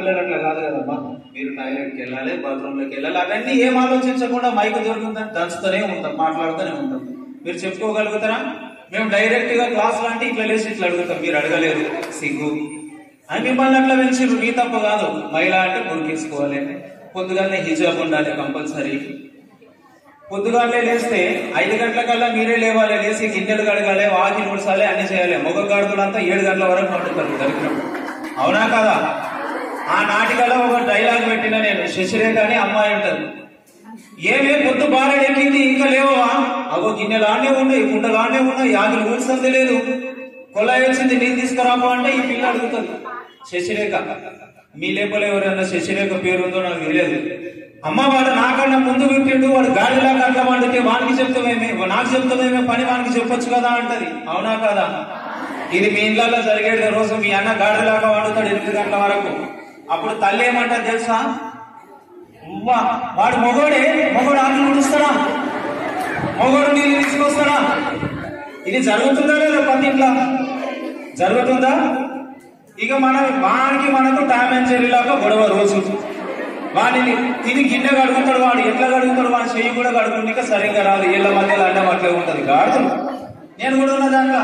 పిల్లలు అట్లా కాదు కదమ్మా మీరు టాయిలెట్కి వెళ్ళాలి బాత్రూంలోకి వెళ్ళాలి అవన్నీ ఏం ఆలోచించకుండా మైక్ దొరుకుతుందని దంచుతూనే ఉంటాం మాట్లాడుతూనే ఉంటాం మీరు చెప్పుకోగలుగుతారా మేము డైరెక్ట్ గా క్లాస్ లాంటి ఇట్లా లేచి ఇట్లా అడుగుతాం మీరు అడగలేరు సిగ్గు అని మిమ్మల్ని అట్లా పెంచారు మీ తప్ప కాదు మహిళ అంటే మురికేసుకోవాలి పొద్దుగానే హిజాబ్ ఉండాలి కంపల్సరీ పొద్దుగానే లేస్తే ఐదు గంటలకల్లా మీరే లేవాలి లేచి గిన్నెలు కడగాలి వాకి ముడసాలి అన్ని చేయాలి మొగ గాడుతులంతా ఏడు గంటల వరకు పండుతారు దరిద్రం అవునా కదా ఆ నాటికలో ఒక డైలాగ్ పెట్టిన నేను శశిరేఖ అని అమ్మాయి ఉంటుంది ఏమే పొద్దు బాగా ఎక్కింది ఇంకా లేవా అగో గిన్నెలు ఆడనే ఉన్నాయి కుండలు ఆడనే ఉన్నాయి ఆకులు ఊడ్చంది లేదు కొలాయి వచ్చింది నీళ్ళు తీసుకురాపా అంటే ఈ పిల్ల అడుగుతుంది శశిరేఖ మీ లేపలో ఎవరైనా శశిరేఖ పేరు ఉందో నాకు తెలియదు అమ్మ వాడు నాకన్నా ముందు పెట్టిండు వాడు గాడిలాగా అట్లా వండితే వానికి చెప్తామేమే నాకు చెప్తామేమే పని వానికి చెప్పొచ్చు కదా అంటది అవునా కదా ఇది మీ ఇళ్ళల్లో జరిగేది రోజు మీ అన్న గాడిలాగా వండుతాడు ఎనిమిది గంటల వరకు అప్పుడు తల్లి ఏమంటది తెలుసా ఉవ్వా, వాడు మొగోడే మొగోడు ఆకులు ఉడుస్తాడా మొగోడు నీళ్ళు తీసుకొస్తాడా ఇది జరుగుతుందా లేదా ప్రతి ఇంట్లో జరుగుతుందా ఇక మన వానికి మనకు టామ్ అండ్ జెర్రీ లాగా గొడవ రోజు వాడిని తిని గిన్నె కడుగుతాడు వాడు ఎట్లా కడుగుతాడు వాడి చెయ్యి కూడా కడుగునిక సరిగ్గా రాదు ఇళ్ళ మధ్యలో అడ్డం అట్లే ఉంటది గాడుతుంది నేను కూడా ఉన్నా దాంట్లో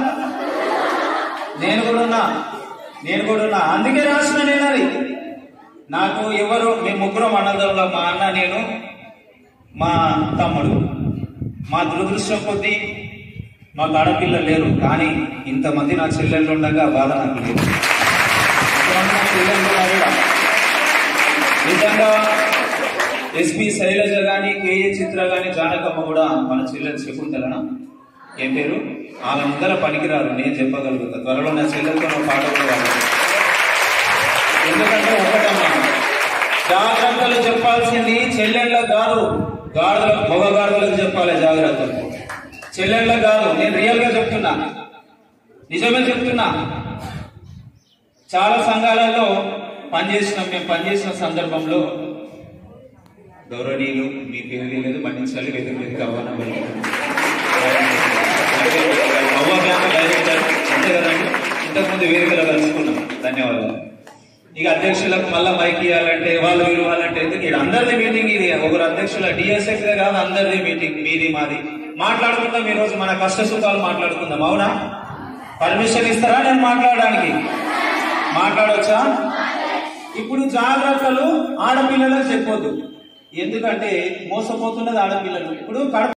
నేను కూడా ఉన్నా నేను కూడా ఉన్నా అందుకే రాసిన నేను అది నాకు ఎవరు మేము ముగ్గురం అన్నదమ్ములం మా అన్న నేను మా తమ్ముడు మా దురదృష్టం కొద్దీ మాకు ఆడపిల్లలు లేరు కానీ ఇంతమంది నా చెల్లెళ్ళు ఉండగా బాధ నాకు లేదు ఇంతమంది నా చెల్లెళ్ళు ఉన్నా కూడా నిజంగా ఎస్పి శైలజ గాని కేఏ చిత్ర గాని జానకమ్మ కూడా మన చెల్లెలు శకుంతలన ఏం పేరు ఆమె ముందర పనికిరారు నేను చెప్పగలుగుతా త్వరలో నా చెల్లెలతో ఒక పాట కూడా పాడతాను. ఎందుకంటే ఒకటమ్మా జాగ్రత్తలు చెప్పాల్సింది చెల్లెళ్ళ కాదు గాడుల మగగాడులకు చెప్పాలి జాగ్రత్తలు చెల్లెళ్ళ కాదు నేను రియల్ గా చెప్తున్నా నిజమే చెప్తున్నా చాలా సంఘాలలో పనిచేసిన మేము పనిచేసిన సందర్భంలో గౌరవనీయులు మీ పేరు తెలియదు మన్నించాలి వేదిక వేదిక అవ్వన అవ్వ బ్యాంక్ డైరెక్టర్ అంతే కదండి ఇంతకుముందు వేదికలో కలుసుకున్నాం ధన్యవాదాలు ఇక అధ్యక్షులకు మళ్ళా మైక్ ఇవ్వాలంటే వాళ్ళు విలువాలంటే ఎందుకు ఇక్కడ అందరిది మీటింగ్ ఇది ఒకరు అధ్యక్షుల డిఎస్ఎఫ్ కాదు అందరిది మీటింగ్ మీది మాది మాట్లాడుకుందాం ఈ రోజు మన కష్ట సుఖాలు మాట్లాడుకుందాం అవునా పర్మిషన్ ఇస్తారా నేను మాట్లాడడానికి మాట్లాడవచ్చా ఇప్పుడు జాగ్రత్తలు ఆడపిల్లలకు చెప్పొద్దు ఎందుకంటే మోసపోతున్నది ఆడపిల్లలు ఇప్పుడు కడప